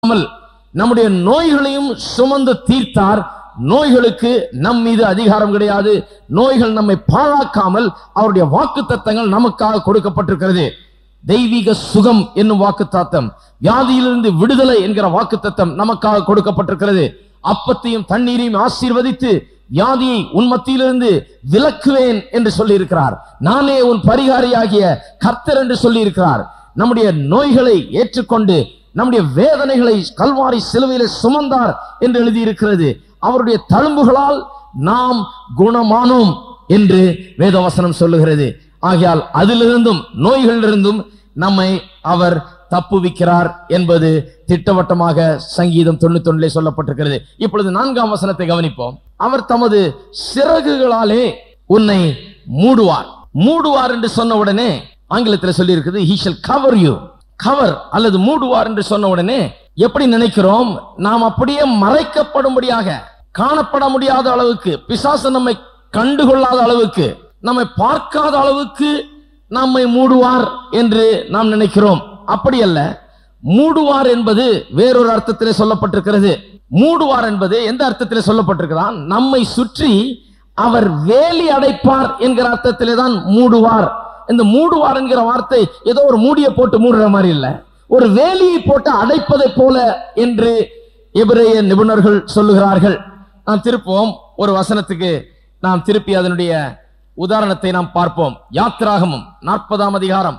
இல்லாமல் நம்முடைய நோய்களையும் சுமந்து தீர்த்தார் நோய்களுக்கு நம் மீது அதிகாரம் கிடையாது நோய்கள் நம்மை பாழாக்காமல் அவருடைய வாக்கு தத்தங்கள் நமக்காக கொடுக்கப்பட்டிருக்கிறது தெய்வீக சுகம் என்னும் வாக்கு தத்தம் வியாதியிலிருந்து விடுதலை என்கிற வாக்கு தத்தம் நமக்காக கொடுக்கப்பட்டிருக்கிறது அப்பத்தையும் தண்ணீரையும் ஆசீர்வதித்து வியாதியை உன் மத்தியிலிருந்து விலக்குவேன் என்று சொல்லி இருக்கிறார் நானே உன் பரிகாரியாகிய கர்த்தர் என்று சொல்லி இருக்கிறார் நம்முடைய நோய்களை ஏற்றுக்கொண்டு நம்முடைய வேதனைகளை கல்வாரி சிலுவையில சுமந்தார் என்று எழுதியிருக்கிறது அவருடைய தழும்புகளால் நாம் குணமானோம் என்று வேதவசனம் சொல்லுகிறது ஆகையால் அதிலிருந்தும் நோய்களிலிருந்தும் நம்மை அவர் தப்புவிக்கிறார் என்பது திட்டவட்டமாக சங்கீதம் தொண்ணூத்தொன்னிலே சொல்லப்பட்டிருக்கிறது இப்பொழுது நான்காம் வசனத்தை கவனிப்போம் அவர் தமது சிறகுகளாலே உன்னை மூடுவார் மூடுவார் என்று சொன்ன உடனே ஆங்கிலத்தில் சொல்லி இருக்குது he shall cover you cover அல்லது மூடுவார் என்று சொன்ன உடனே எப்படி நினைக்கிறோம் நாம் அப்படியே மறைக்கப்படும்படியாக காணப்பட முடியாத அளவுக்கு பிசாசு நம்மை கண்டுகொள்ளாத அளவுக்கு நம்மை பார்க்காத அளவுக்கு நம்மை மூடுவார் என்று நாம் நினைக்கிறோம் அப்படி அல்ல மூடுவார் என்பது வேறொரு அர்த்தத்திலே சொல்லப்பட்டிருக்கிறது மூடுவார் என்பது எந்த அர்த்தத்திலே சொல்லப்பட்டிருக்கிறான் நம்மை சுற்றி அவர் வேலி அடைப்பார் என்கிற அர்த்தத்திலே தான் மூடுவார் இந்த மூடுவார் என்கிற வார்த்தை ஏதோ ஒரு மூடிய போட்டு மூடுற மாதிரி இல்ல ஒரு வேலியை போட்டு அடைப்பதை போல என்று எபிரேய நிபுணர்கள் சொல்லுகிறார்கள் நாம் திருப்போம் ஒரு வசனத்துக்கு நாம் திருப்பி அதனுடைய உதாரணத்தை நாம் பார்ப்போம் யாத்ராகமம் நாற்பதாம் அதிகாரம்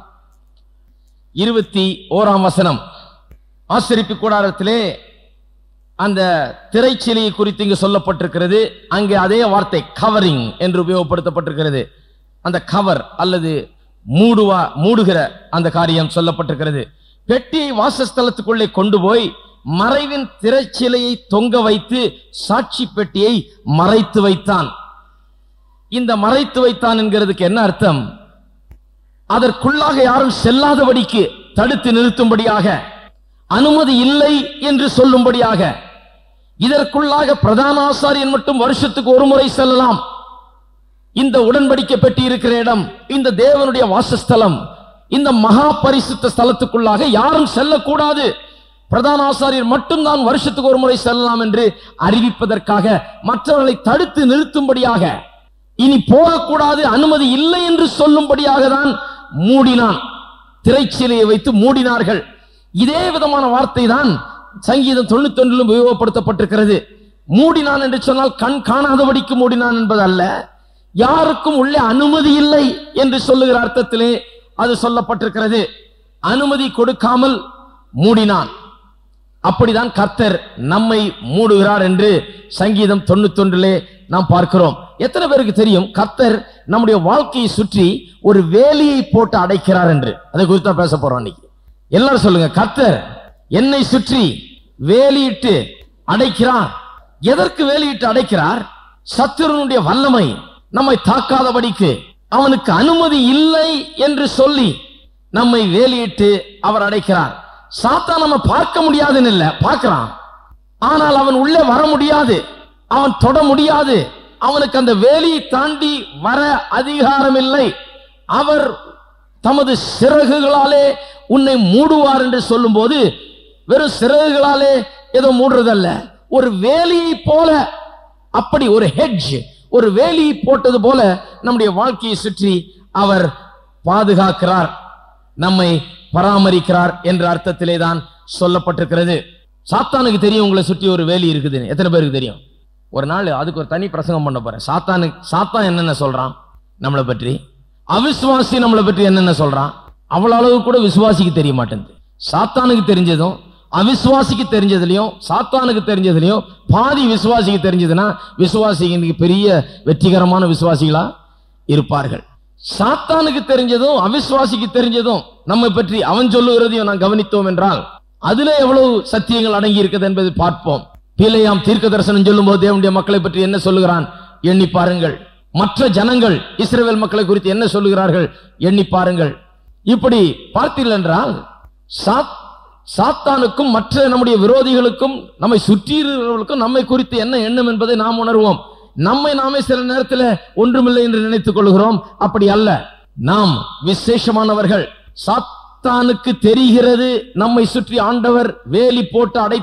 இருபத்தி ஓராம் வசனம் ஆசிரிப்பு கூடாரத்திலே அந்த திரைச்சிலையை குறித்து இங்கு சொல்லப்பட்டிருக்கிறது அங்கே அதே வார்த்தை கவரிங் என்று உபயோகப்படுத்தப்பட்டிருக்கிறது அந்த கவர் அல்லது மூடுவா மூடுகிற அந்த காரியம் சொல்லப்பட்டிருக்கிறது பெட்டியை வாசஸ்தலத்துக்குள்ளே கொண்டு போய் மறைவின் திரைச்சிலையை தொங்க வைத்து சாட்சி பெட்டியை மறைத்து வைத்தான் இந்த மறைத்து வைத்தான் என்கிறதுக்கு என்ன அர்த்தம் அதற்குள்ளாக யாரும் செல்லாதபடிக்கு தடுத்து நிறுத்தும்படியாக அனுமதி இல்லை என்று சொல்லும்படியாக இதற்குள்ளாக பிரதான ஆசாரியன் மட்டும் வருஷத்துக்கு ஒரு முறை செல்லலாம் இந்த உடன்படிக்கை பெட்டி இருக்கிற இடம் இந்த தேவனுடைய வாசஸ்தலம் இந்த மகா பரிசுத்த ஸ்தலத்துக்குள்ளாக யாரும் செல்லக்கூடாது பிரதான ஆசாரியர் மட்டும்தான் வருஷத்துக்கு ஒரு முறை செல்லலாம் என்று அறிவிப்பதற்காக மற்றவர்களை தடுத்து நிறுத்தும்படியாக இனி போகக்கூடாது அனுமதி இல்லை என்று சொல்லும்படியாக தான் மூடினான் திரைச்சிலையை வைத்து மூடினார்கள் இதே விதமான வார்த்தை தான் சங்கீதம் தொண்ணூத்தொன்றிலும் உபயோகப்படுத்தப்பட்டிருக்கிறது மூடினான் என்று சொன்னால் கண் காணாதபடிக்கு மூடினான் என்பது அல்ல யாருக்கும் உள்ளே அனுமதி இல்லை என்று சொல்லுகிற அர்த்தத்திலே அது சொல்லப்பட்டிருக்கிறது அனுமதி கொடுக்காமல் மூடினான் அப்படிதான் கர்த்தர் நம்மை மூடுகிறார் என்று சங்கீதம் தொண்ணூத்தொன்றிலே நாம் பார்க்கிறோம் எத்தனை பேருக்கு தெரியும் கர்த்தர் நம்முடைய வாழ்க்கையை சுற்றி ஒரு வேலியை போட்டு அடைக்கிறார் என்று அதை குறித்து தான் பேச போறோம் இன்னைக்கு எல்லாரும் சொல்லுங்க கர்த்தர் என்னை சுற்றி வேலியிட்டு அடைக்கிறார் எதற்கு வேலியிட்டு அடைக்கிறார் சத்துருனுடைய வல்லமை நம்மை தாக்காதபடிக்கு அவனுக்கு அனுமதி இல்லை என்று சொல்லி நம்மை வேலியிட்டு அவர் அடைக்கிறார் சாத்தா நம்ம பார்க்க முடியாதுன்னு இல்ல பார்க்கிறான் ஆனால் அவன் உள்ளே வர முடியாது அவன் தொட முடியாது அவனுக்கு அந்த வேலியை தாண்டி வர அதிகாரம் இல்லை அவர் தமது சிறகுகளாலே உன்னை மூடுவார் என்று சொல்லும்போது வெறும் சிறகுகளாலே ஏதோ மூடுறதல்ல ஒரு வேலியை போல அப்படி ஒரு ஹெட்ஜ் ஒரு வேலியை போட்டது போல நம்முடைய வாழ்க்கையை சுற்றி அவர் பாதுகாக்கிறார் நம்மை பராமரிக்கிறார் என்ற அர்த்தத்திலே தான் சொல்லப்பட்டிருக்கிறது சாத்தானுக்கு தெரியும் உங்களை சுற்றி ஒரு வேலி இருக்குதுன்னு எத்தனை பேருக்கு தெரியும் ஒரு நாள் அதுக்கு ஒரு தனி பிரசங்கம் பண்ண போறேன் சாத்தானுக்கு சாத்தான் என்னென்ன சொல்றான் நம்மளை பற்றி அவிசுவாசி நம்மளை பற்றி என்னென்ன சொல்றான் அவ்வளவு அளவு கூட விசுவாசிக்கு தெரிய மாட்டேங்குது சாத்தானுக்கு தெரிஞ்சதும் அவிசுவாசிக்கு தெரிஞ்சதுலயும் சாத்தானுக்கு தெரிஞ்சதுலயும் பாதி விசுவாசிக்கு தெரிஞ்சதுன்னா விசுவாசிக்கு இன்னைக்கு பெரிய வெற்றிகரமான விசுவாசிகளா இருப்பார்கள் சாத்தானுக்கு தெரிஞ்சதும் அவிசுவாசிக்கு தெரிஞ்சதும் நம்மை பற்றி அவன் சொல்லுகிறதையும் நான் கவனித்தோம் என்றால் அதுல எவ்வளவு சத்தியங்கள் அடங்கி இருக்குது என்பதை பார்ப்போம் பீலையாம் தீர்க்க தரிசனம் சொல்லும் போது தேவனுடைய மக்களை பற்றி என்ன சொல்லுகிறான் எண்ணி பாருங்கள் மற்ற ஜனங்கள் இஸ்ரவேல் மக்களை குறித்து என்ன சொல்லுகிறார்கள் எண்ணி பாருங்கள் இப்படி பார்த்தீர்கள் என்றால் சாத் சாத்தானுக்கும் மற்ற நம்முடைய விரோதிகளுக்கும் நம்மை சுற்றியிருக்கிறவர்களுக்கும் நம்மை குறித்து என்ன எண்ணம் என்பதை நாம் உணர்வோம் நம்மை நாமே சில நேரத்தில் ஒன்றுமில்லை என்று நினைத்துக் கொள்கிறோம் அப்படி அல்ல நாம் விசேஷமானவர்கள் சாத் சாத்தானுக்கு தெரிகிறது நம்மை சுற்றி ஆண்டவர் வேலி போட்டு அடை